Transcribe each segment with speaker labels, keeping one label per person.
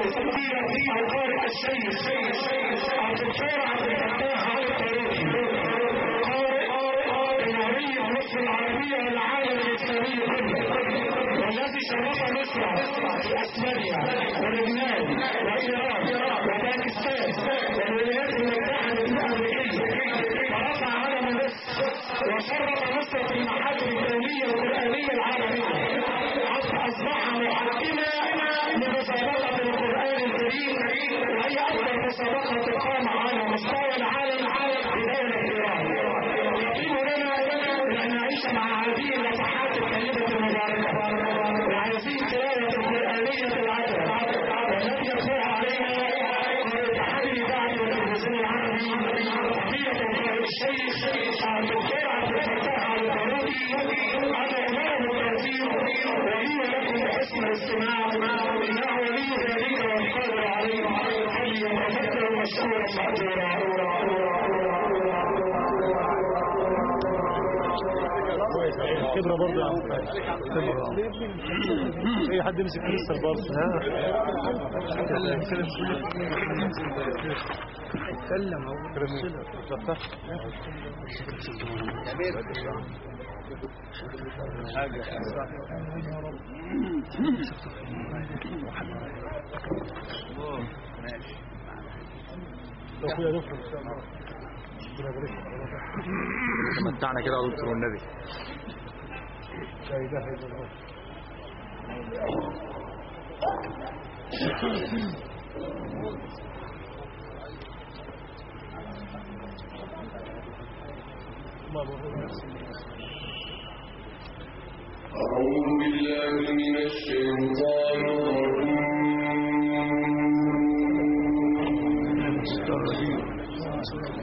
Speaker 1: وستين القارئ السيد الدكتور عبد الفتاح علي الطريقي قارئ جمهورية مصر العربية والعالم الإسلامي كله والذي شرف مصر في اسبانيا ولبنان وايران وباكستان والولايات المتحده الامريكيه ورفع علم مصر وشرف مصر في المحافل الدوليه القرانيه العالميه حتى اصبح محكما لمسابقه القران الكريم وهي اكبر مسابقه تقام على مستوى العالم بدوله ايران يقيم لنا ان نعيش مع هذه اللمحات الطيبه المباركه وهذه التلاوه القرانيه العذراء والتي يقرا عليها الاتحاد الاذاعي والتلفزيون العربي فضيله الشيخ الدكتور عبد الفتاح البارودي على امام التوفيق ولي ولكم بحسن الاستماع انه ولي ذلك والقادر عليه فليتفكروا مشكورا
Speaker 2: الخبرة برضه يا عم خبرة اي حد يمسك لسه برضه
Speaker 3: اتكلم اهو
Speaker 2: اخويا دكتور ان شاء الله ربنا يبارك لك.
Speaker 4: تمتعنا كده يا دكتور والنبي
Speaker 2: لا اله الا الله الله يبارك
Speaker 5: أعوذ بالله من الشيطان الرجيم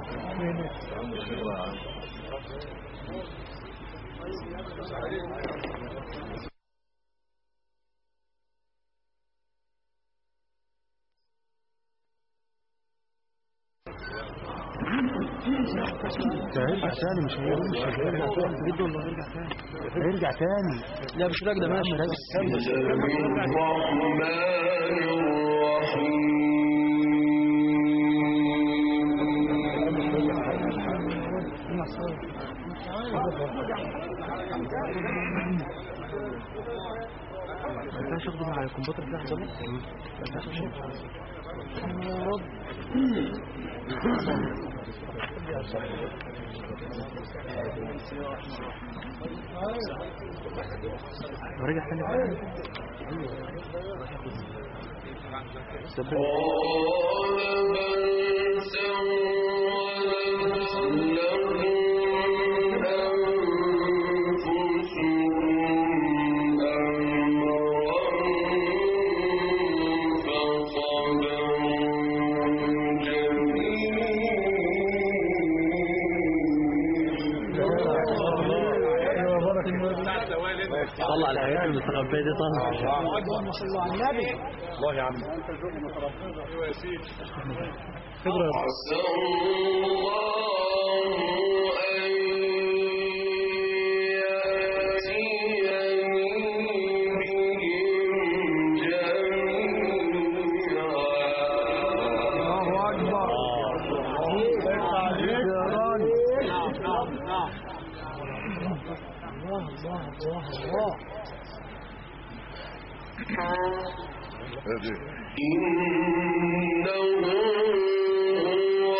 Speaker 2: هيرجع تاني مش هيرجع مش هيرجع تاني بجد والله هيرجع تاني هيرجع تاني
Speaker 3: لا مش راكده ماشي
Speaker 5: بسم الله الرحمن الرحيم
Speaker 2: ما ينفعش اخده من على الكمبيوتر ده احسن ما ينفعش أشوفه. يا رب ورجع تاني بقى. سبب
Speaker 5: قال بل سولت لكم أنفسكم أمرا فصبر جميل
Speaker 3: طلع الآيات المستخبية دي طلع
Speaker 2: الله يا عم خبرة يا
Speaker 5: عسى الله أن يأتيني بهم جميعا إنه هو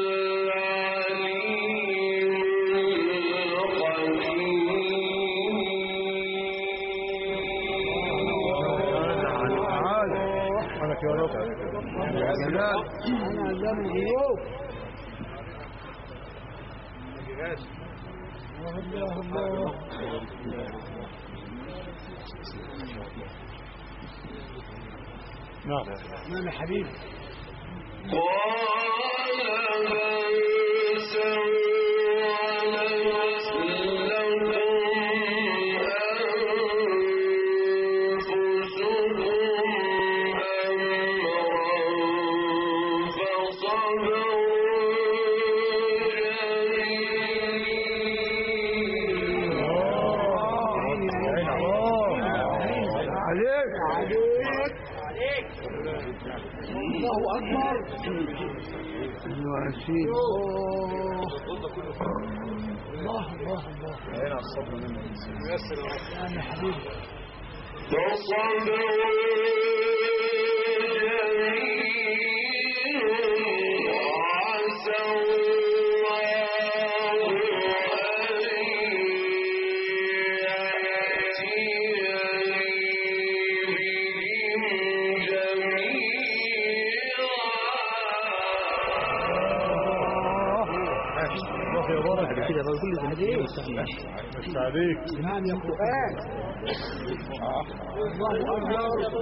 Speaker 5: العليم الحكيم
Speaker 2: سبحانك يا رب يا جلال نعم نعم يا حبيبي
Speaker 5: قال بل سولت لكم أنفسكم أمرا فصبر جميل
Speaker 2: عليك عليك
Speaker 1: الله أكبر
Speaker 2: ايوه يا سيدي
Speaker 1: الله الله الله
Speaker 2: هنا الصبر منه
Speaker 1: يا حبيبي
Speaker 5: فصبر جميل وعسى الله أن يأتيني بهم
Speaker 2: الله يبارك
Speaker 3: كده بقى كل ده هديه
Speaker 2: بس عليك
Speaker 1: نعم يا قرآن الله أكبر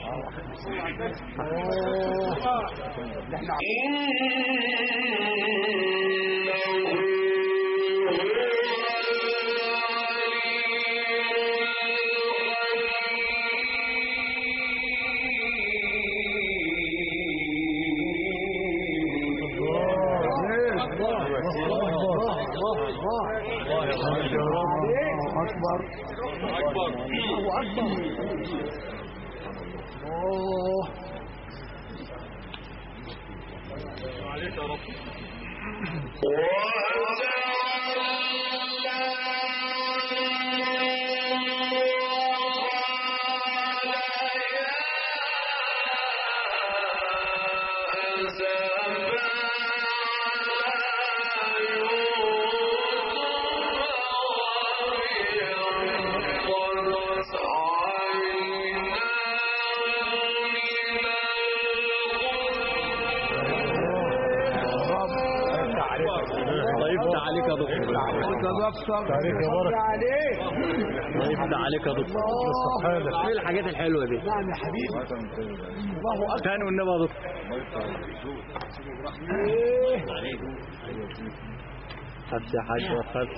Speaker 1: الله أكبر الله أكبر الله
Speaker 3: ضيفت عليك يا دكتور
Speaker 2: عليك يا بارك
Speaker 1: عليك
Speaker 3: ضيفت عليك يا دكتور
Speaker 2: حالك
Speaker 3: ايه الحاجات الحلوه دي
Speaker 1: نعم يا حبيبي الله أكبر
Speaker 3: تاني والنبي يا دكتور
Speaker 1: إيه.
Speaker 3: خدت يا حاج خدت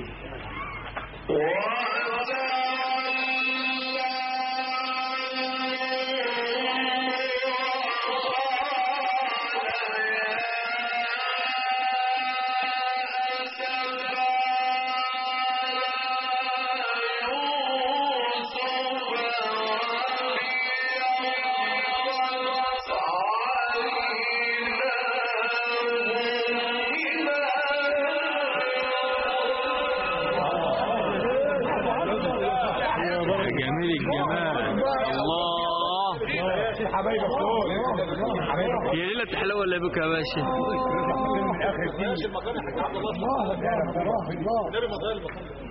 Speaker 3: جميل الجمال الله
Speaker 2: حبايبك دول حبايبك
Speaker 3: هي ليلة حلاوة ولا بك يا باشا
Speaker 2: من اخر الدين
Speaker 1: الله الله الله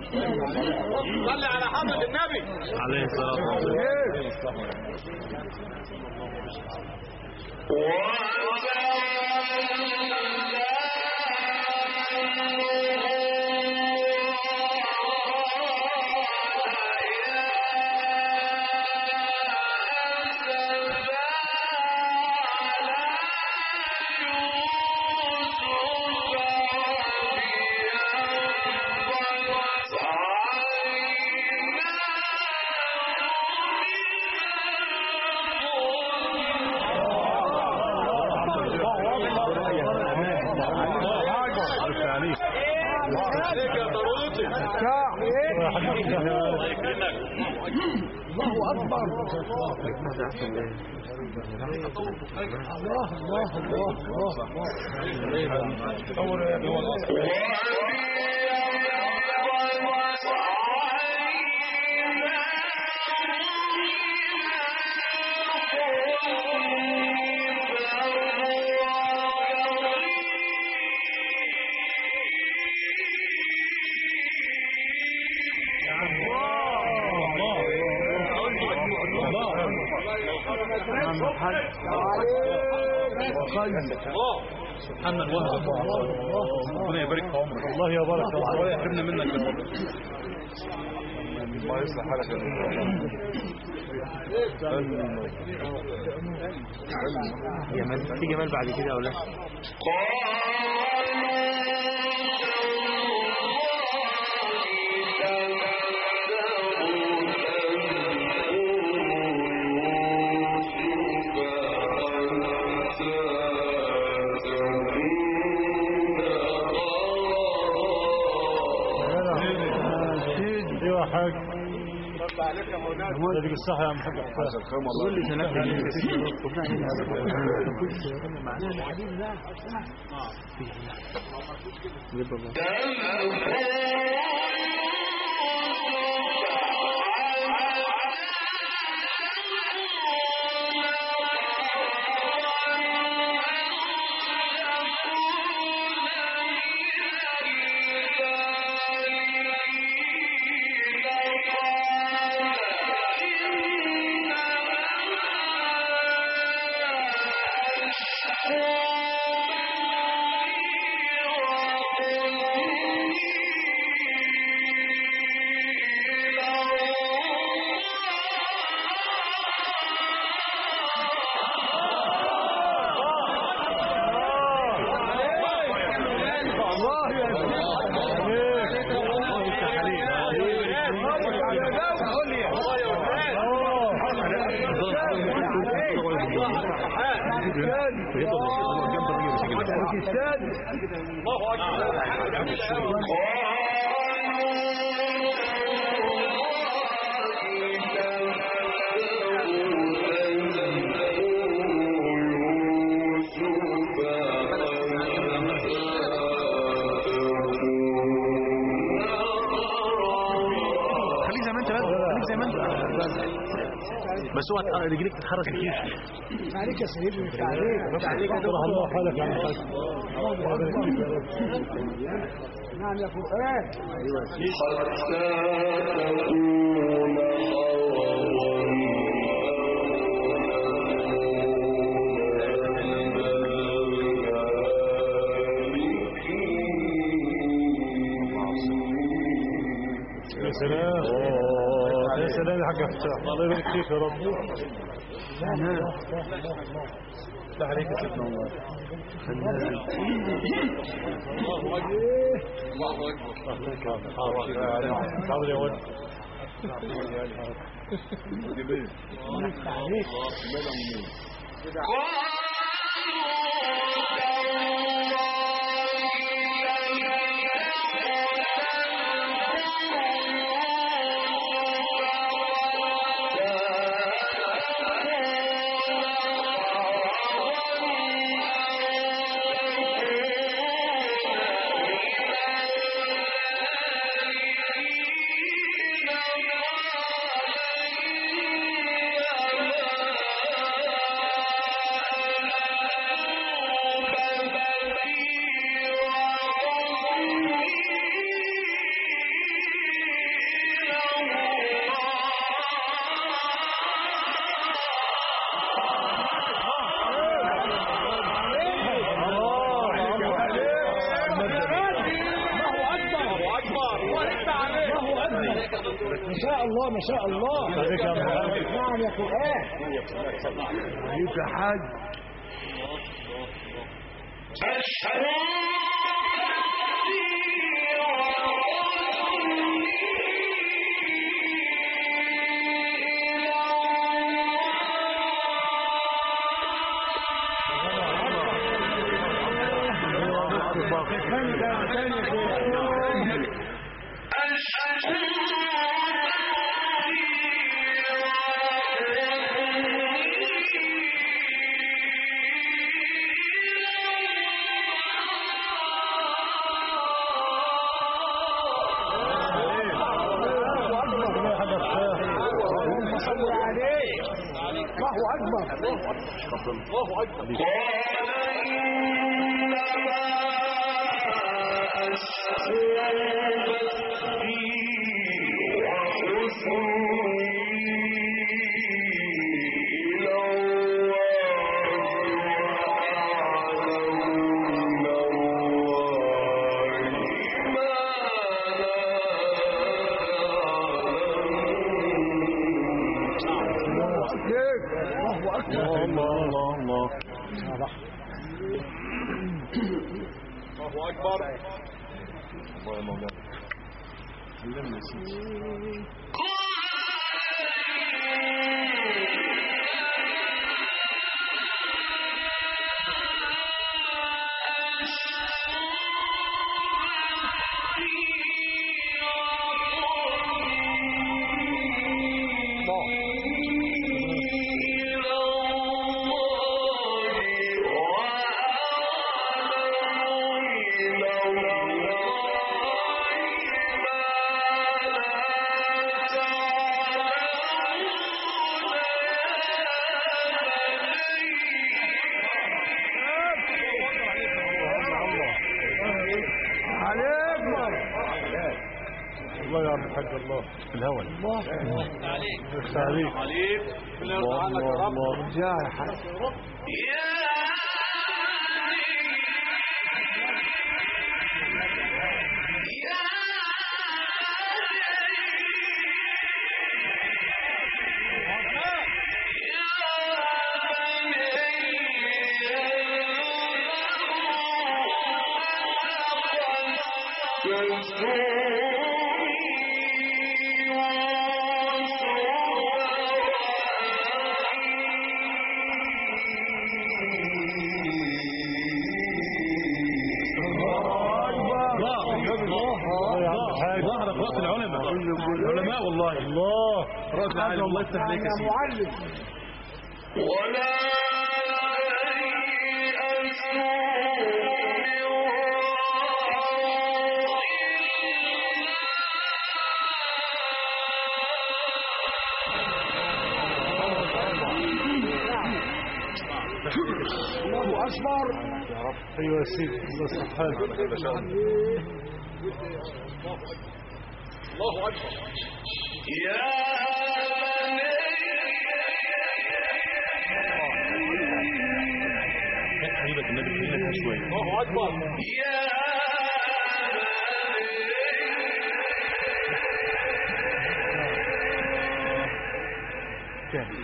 Speaker 3: عليه الصلاة والسلام
Speaker 2: بس عليك
Speaker 1: الله أكبر الله الله الله الله
Speaker 2: أول يا
Speaker 3: محمد وهب ربنا يبارك في عمرك
Speaker 2: الله يبارك
Speaker 3: الله يحرمنا منك يا رب
Speaker 2: الله يصلح حالك
Speaker 3: جمال في جمال بعد كده ولا
Speaker 2: ايوه يا حاج هذه الصحة يا محمد قول لي سنة
Speaker 4: خليك زي ما انت بس خليك زي ما انت بس هو هت- رجليك تتحرك كتير
Speaker 2: عليك يا سيدي مش عليك مش عليك الله حالك يا عم حاج نعم يا قرآن
Speaker 5: حتى تكون
Speaker 2: يا سلام يا سلام يا حاج فتاح الله يبارك فيك يا رب لا عليك يا سيدنا الله حاضر يا ولد
Speaker 1: ما شاء الله ما شاء الله
Speaker 2: عليك يا محمد
Speaker 1: نعم يا قرآن
Speaker 2: عليك يا حاج
Speaker 5: أشهد
Speaker 1: اللهم صل عليه الله أكبر
Speaker 5: قال إنما أشكو بثي وحزني إلى الله وأعلم الله ما
Speaker 1: الله أكبر
Speaker 2: الله الله الله حاج الله
Speaker 4: في الهوا
Speaker 2: الله يفتح عليك الله الله الله جاء يا حاج
Speaker 4: ظهرك راس العلماء العلماء والله
Speaker 2: الله
Speaker 4: راس العالم الله يفتح عليك يا سيدي
Speaker 2: معلم
Speaker 5: ولا
Speaker 2: الله اكبر يا رب ايوه يا سيدي الله سبحانه
Speaker 4: حبيبك النبي خلينا شويه
Speaker 2: كامل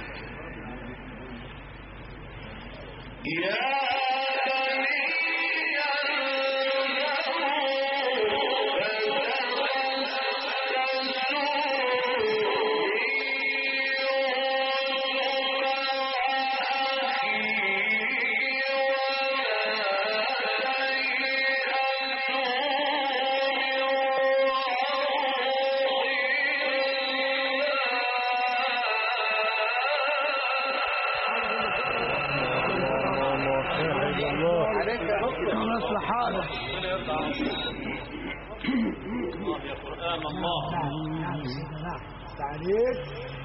Speaker 2: الله لا اله الا الله يصلح حالك عليك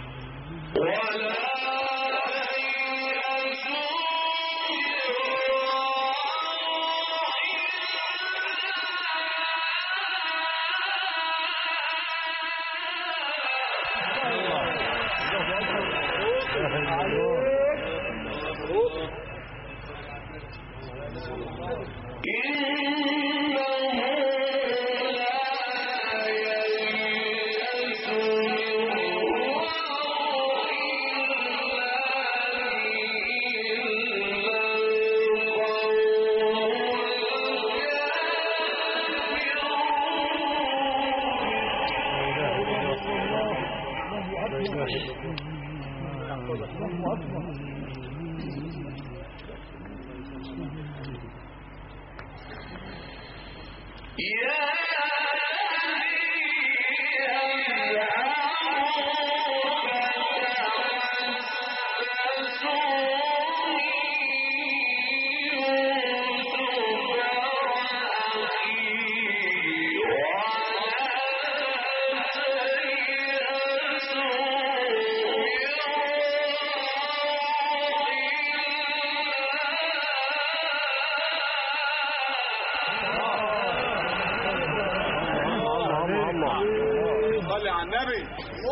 Speaker 3: صلي على النبي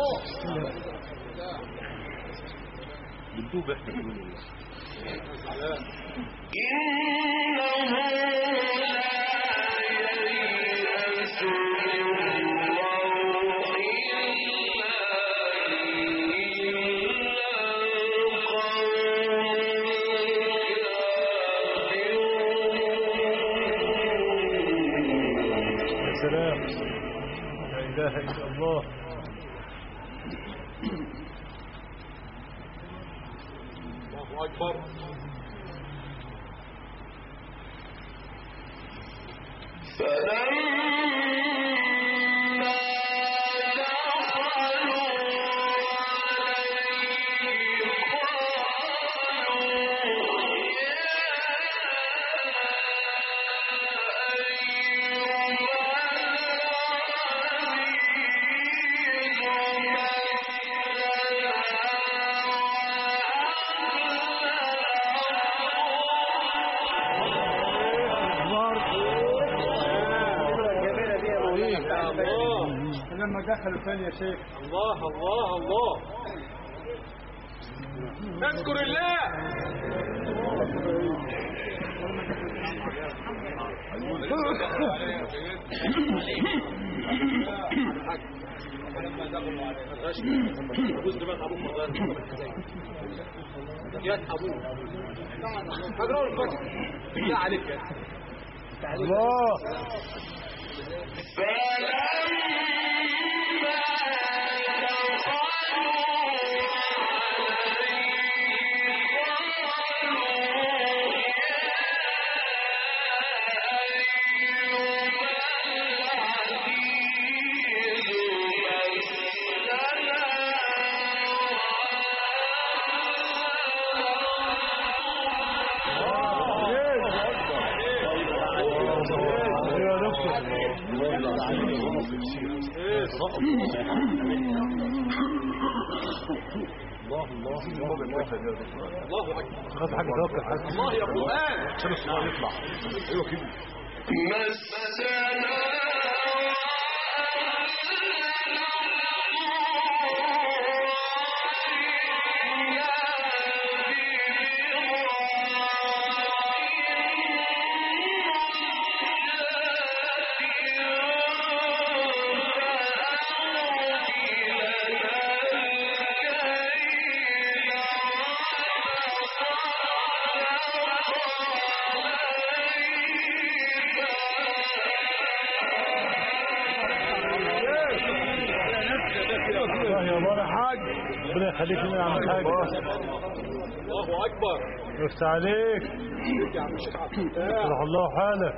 Speaker 4: بندوب احنا بنقول
Speaker 2: يا سلام لا اله الا الله
Speaker 3: الله اكبر لما دخلوا ثاني يا شيخ
Speaker 4: الله الله الله اذكر الله يا ابوه هقرا الفاتحه بالله عليك يا
Speaker 2: الله يا دكتور
Speaker 4: الله اكبر
Speaker 2: خد حاجه توكل حاجه
Speaker 4: الله يا قران
Speaker 2: عشان الصغير يطلع ايوه كده
Speaker 5: مسنا
Speaker 2: الله يا بابا حاج ربنا يخليك لنا يا عم الحاج
Speaker 4: الله اكبر
Speaker 2: يفتح عليك
Speaker 4: يا عم الشيخ عبد الفتاح
Speaker 2: يصلح الله حالك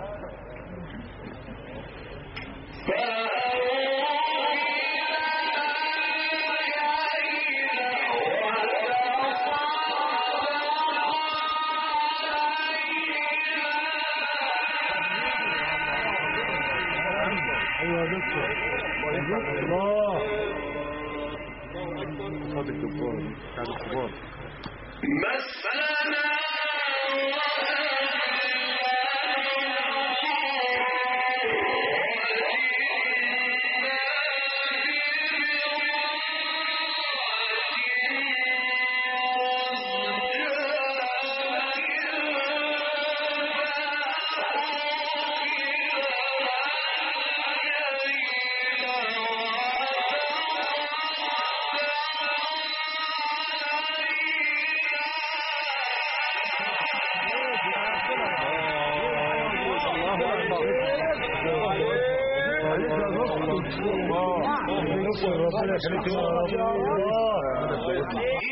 Speaker 2: ايوه يا دكتور الله صادق الكبار بتاع الكبار
Speaker 5: مسنا
Speaker 2: ربنا يخليك يا رب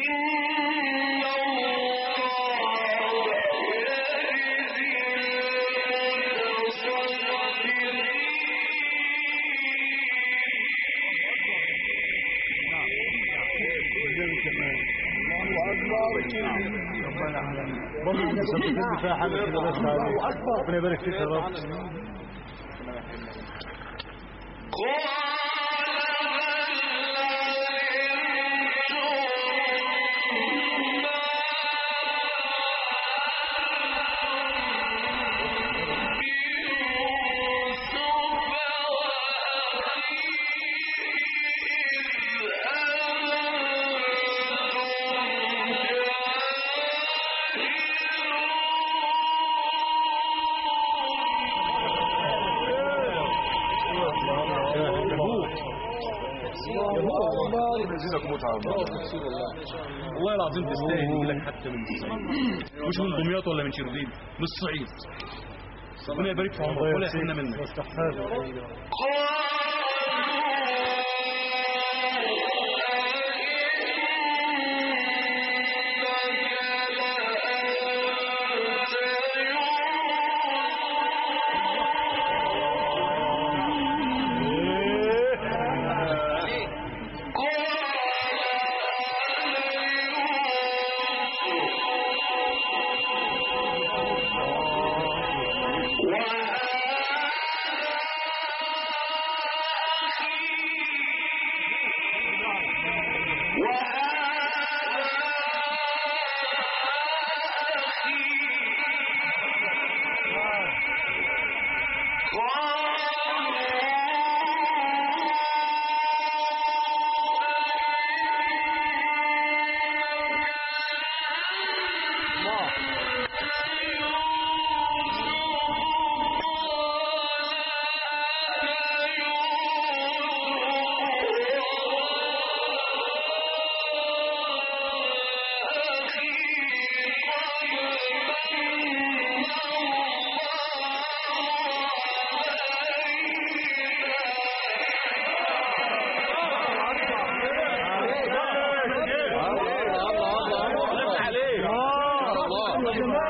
Speaker 2: برضه انت سبتني فيها حاجه كده بس ربنا يبارك فيك يا رب
Speaker 3: والله العظيم تستاهل يجي لك حتى من الصعيد مش من دمياط ولا من شربين من الصعيد ربنا يبارك في عمرك ولا يحرمنا منك
Speaker 2: واستحفاظ
Speaker 5: وهذا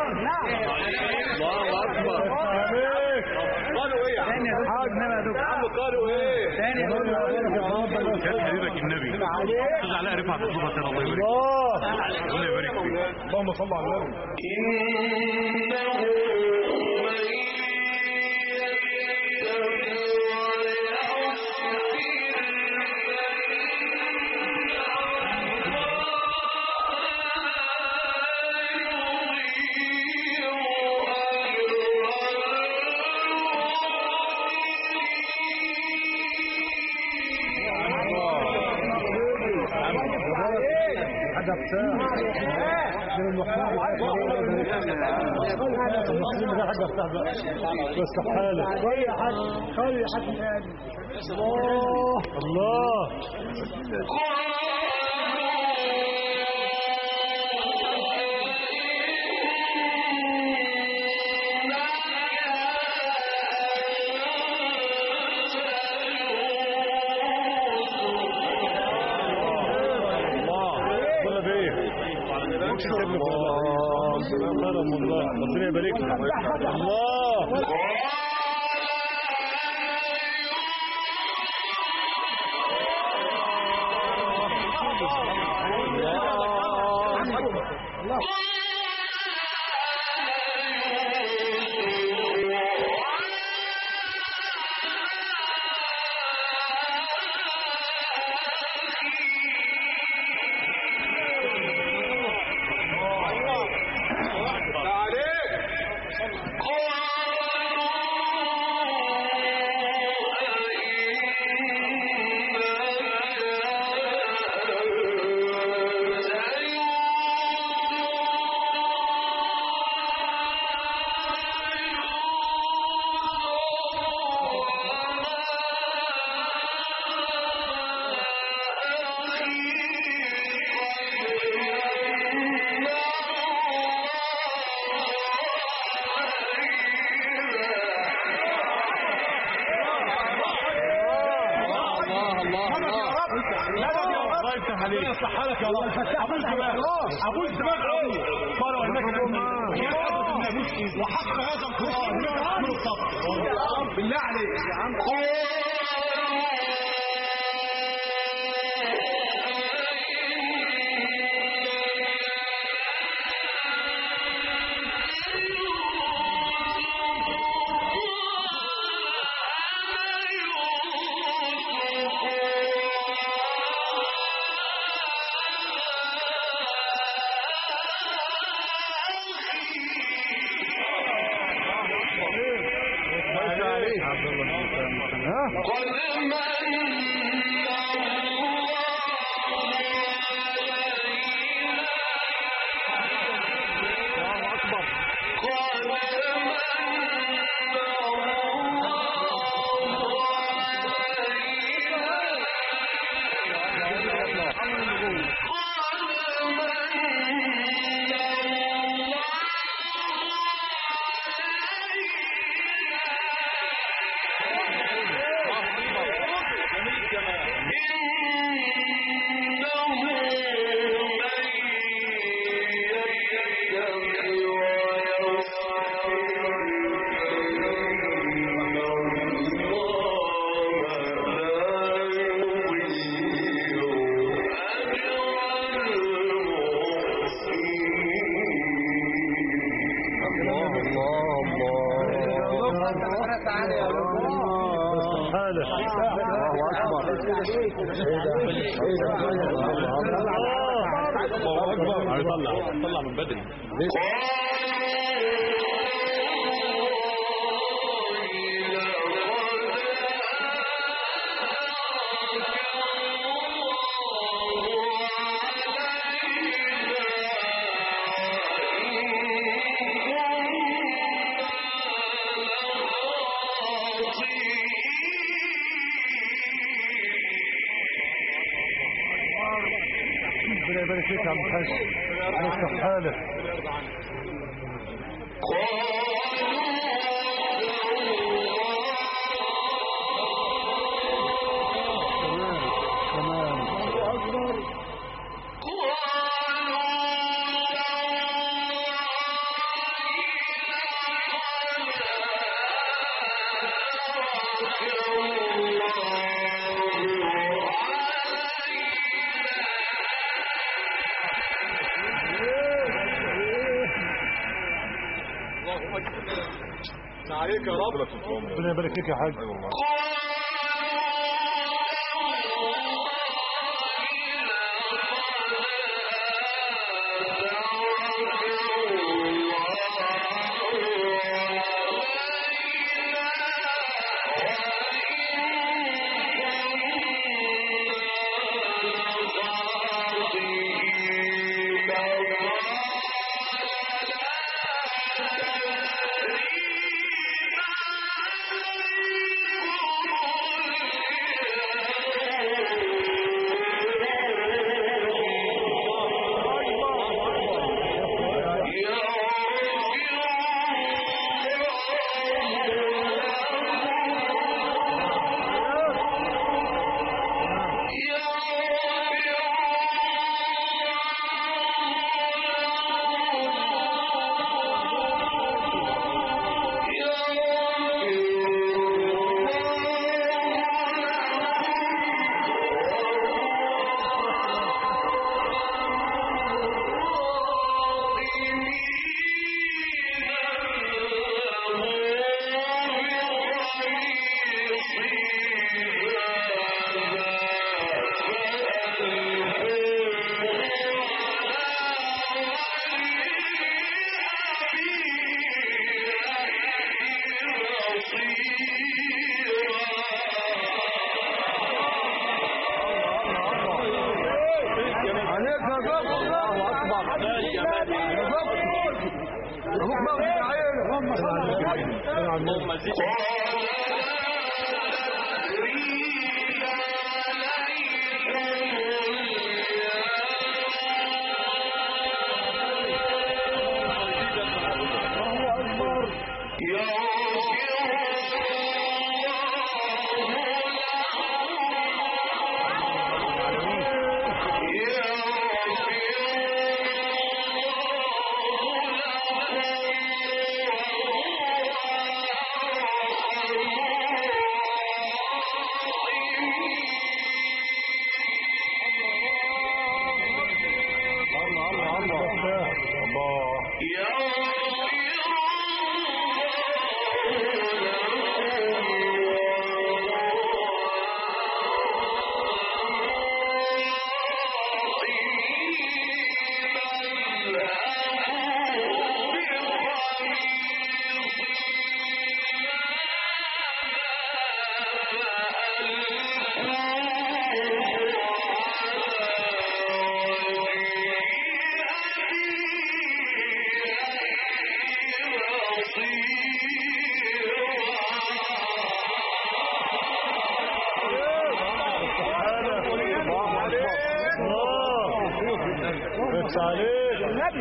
Speaker 4: الله اكبر قالوا ايه يا عم قالوا ايه
Speaker 3: كان حبيبك النبي استاذ علاء رفعت الصوره كده الله يبارك فيك الله يبارك فيك
Speaker 2: اللهم صل على النبي
Speaker 5: إنه من يتق
Speaker 2: هدف ساعة من المسلمين ده هدف ساعة بس حالك خلي حد خلي حد الله الله ولا بيه الله كرم الله ربنا يبارك لك الله الله يفتح عليك يصلح حالك يا رب ابوس دماغ ابوس دماغ قوي قالوا انك وحق هذا القران من الصبر بالله عليك يا عم حالك الله
Speaker 3: الله اكبر طلع طلع من بدري
Speaker 2: ربنا يبارك فيك يا عم الحاج يصلح حالك تمام عليك يا رب ربنا يبارك فيك يا حاج بس عليك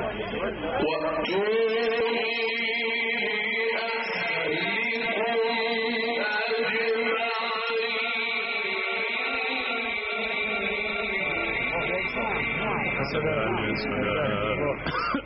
Speaker 3: سلام يا سلام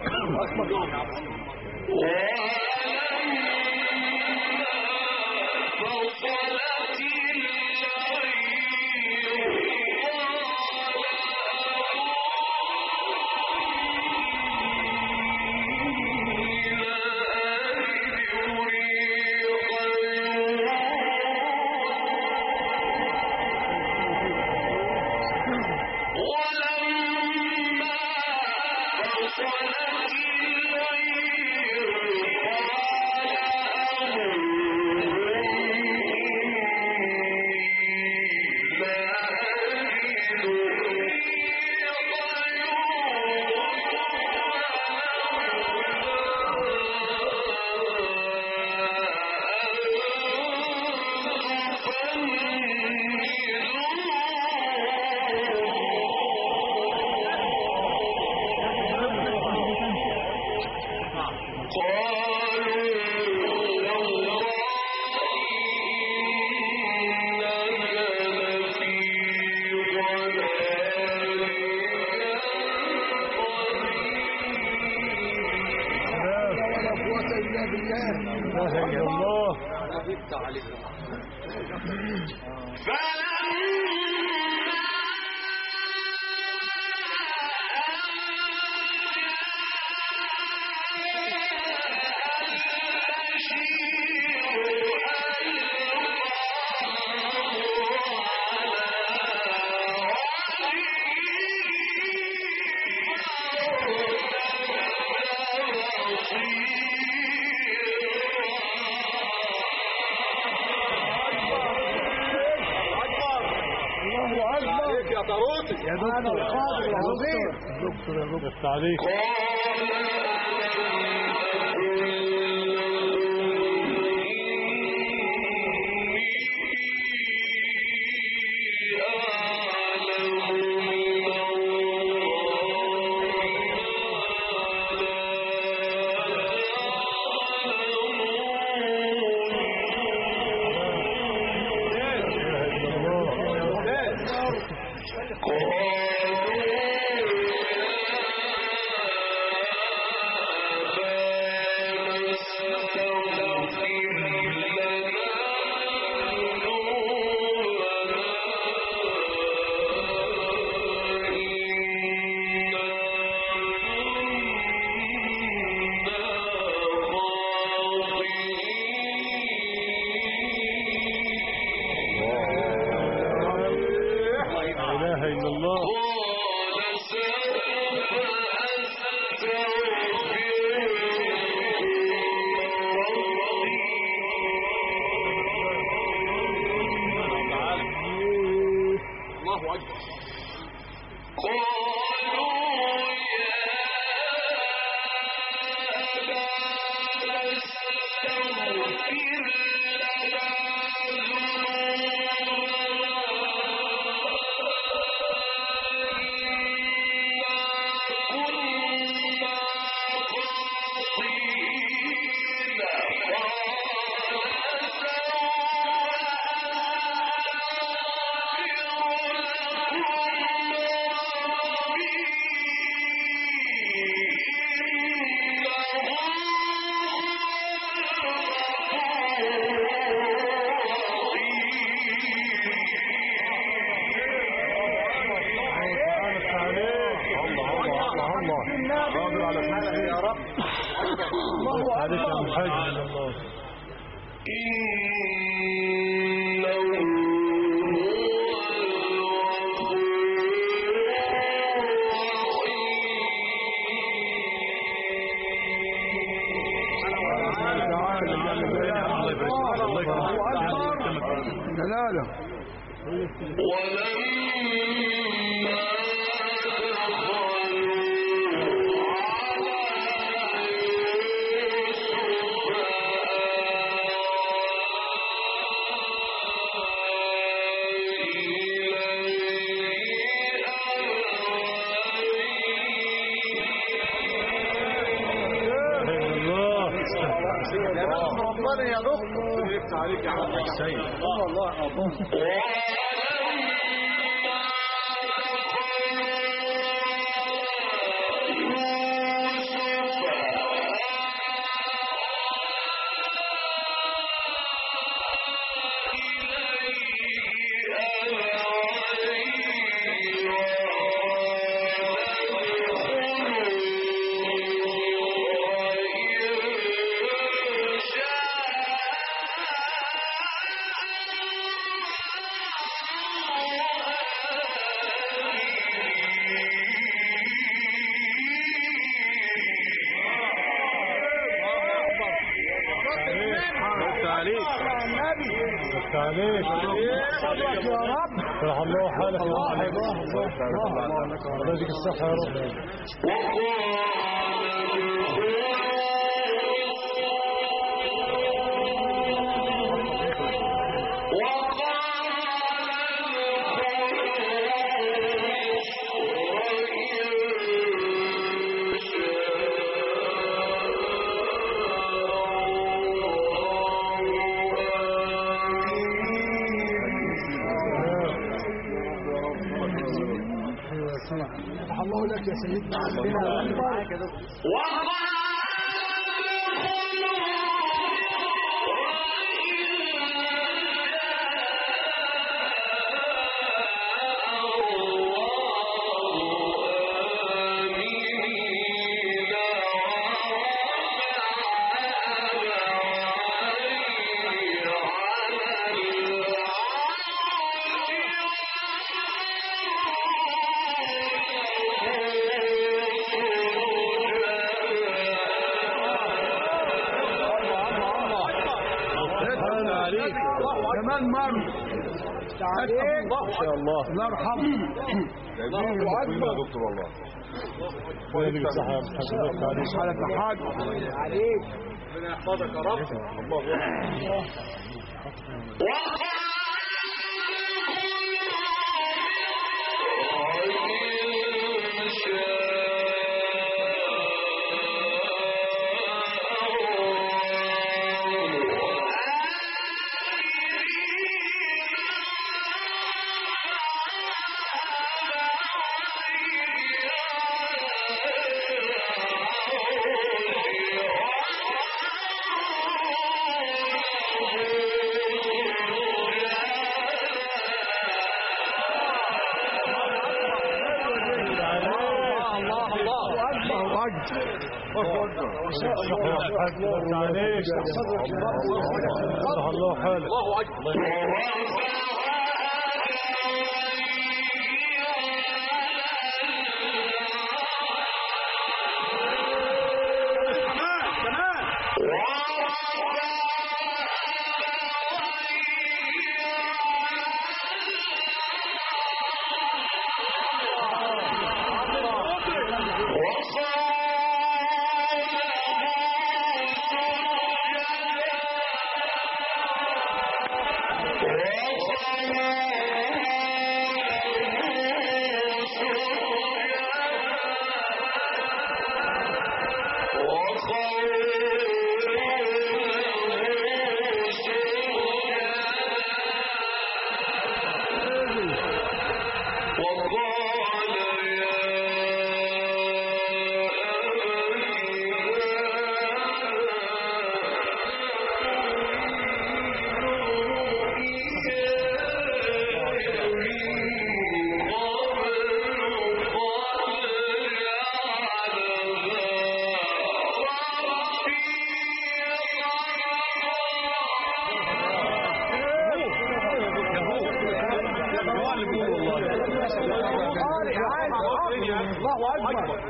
Speaker 2: لا اله الا الله يا دكتور يا دكتور دكتور يا دكتور التعليق لا اله الا الله
Speaker 3: الله اكبر
Speaker 2: قادر على كل شيء يا رب الله عليك يا محاج من الله
Speaker 3: الله يبارك فيك الله يكرمك
Speaker 2: جلاله الله ربنا يا دكتور
Speaker 3: يفتح عليك يا عم سيد
Speaker 2: عليك عليك صدرك يا رب فرح الله حالك يا رب الله يديك الصحة يا رب الله لك يا سيدنا كمان مرة ما شاء الله
Speaker 6: الله يرحمه
Speaker 2: الله اكبر يا دكتور والله وين الصحة يا حضرتك عليك
Speaker 6: على حاج عليك
Speaker 2: ربنا يحفظك يا رب الله يحفظك
Speaker 6: الله الله الله
Speaker 2: الله عليك الله الله حالك
Speaker 4: الله اكبر
Speaker 6: الله اكبر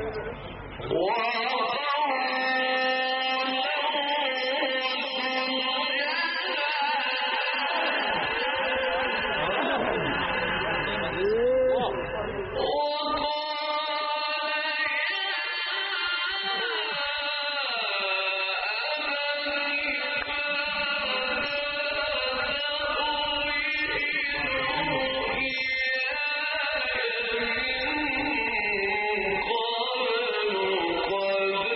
Speaker 5: قالوا قد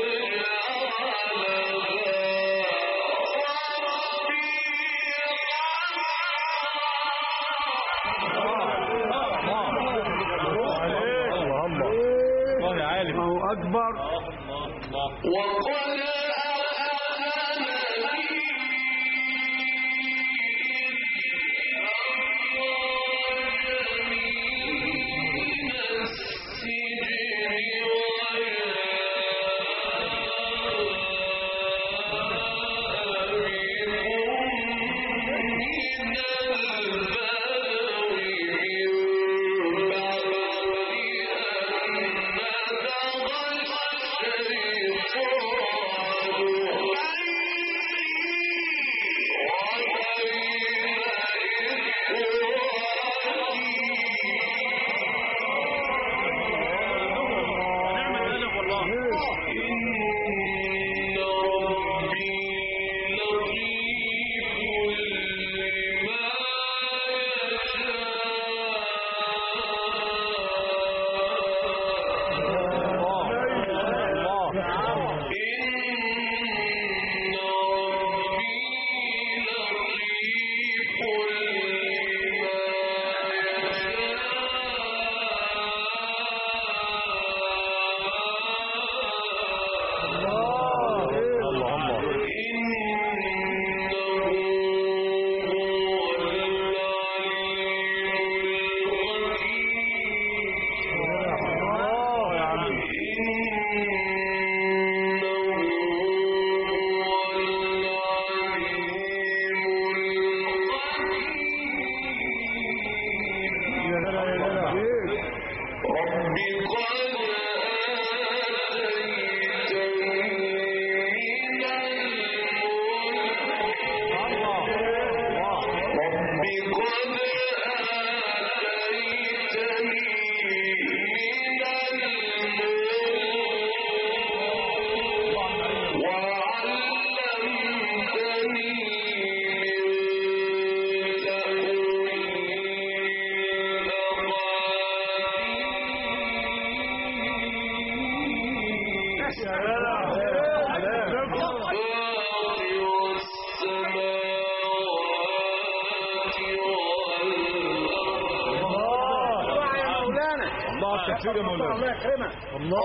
Speaker 2: التكفير يا مولانا
Speaker 6: الله يكرمك
Speaker 2: الله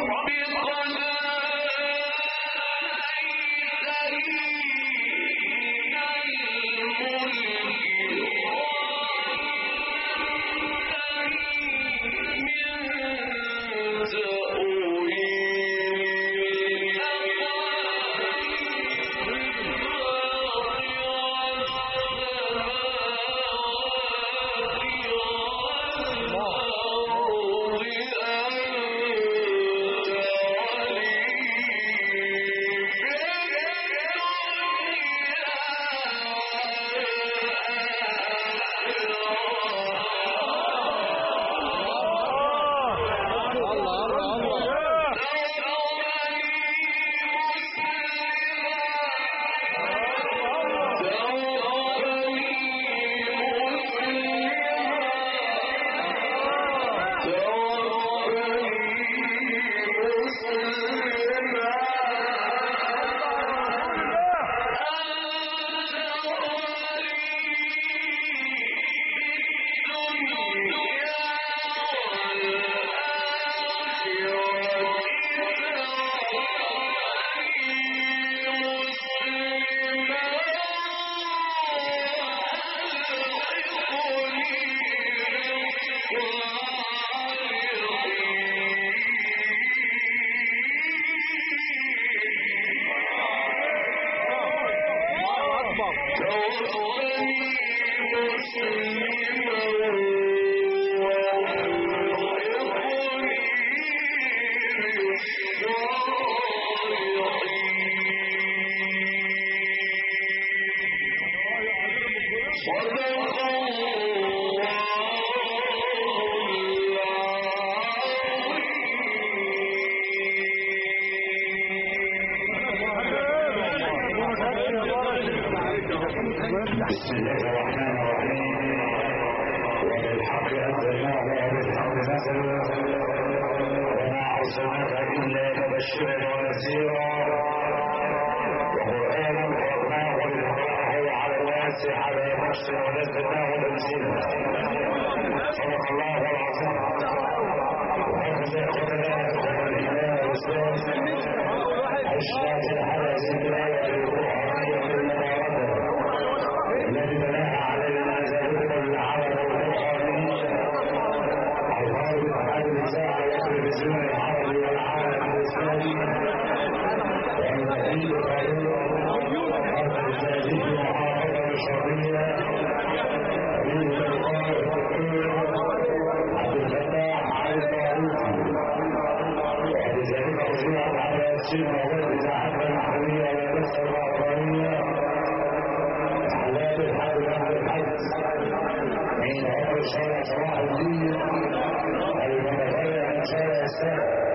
Speaker 1: بسم الله الرحمن الرحيم وبالحق أنزلناه وبالحق نزل وما أرسلناك إلا مبشرا ونذيرا وقرآنا فرقناه لنقرأه على الناس على نفس ونزلناه تنزيلا صدق الله العظيم وهكذا أخذنا الإيمان والإسلام عشنا في هذه الآية القرآنية المباركة الذي بناها علينا ذلك العرب والقرآنية الغالب على الإذاعة والتلفزيون العربي والعالم الإسلامي والنبي القانون الرجالي المحافظة الشرعية أمين القائد الدكتور عبد الفتاح علي الطاروسي ولذلك أرجوها على تسجيل مواد إذاعتنا المحلية والنفس الربانية حالات الحد بعد الحد من عمر شارع صلاح الدين المتفرع من شارع السنة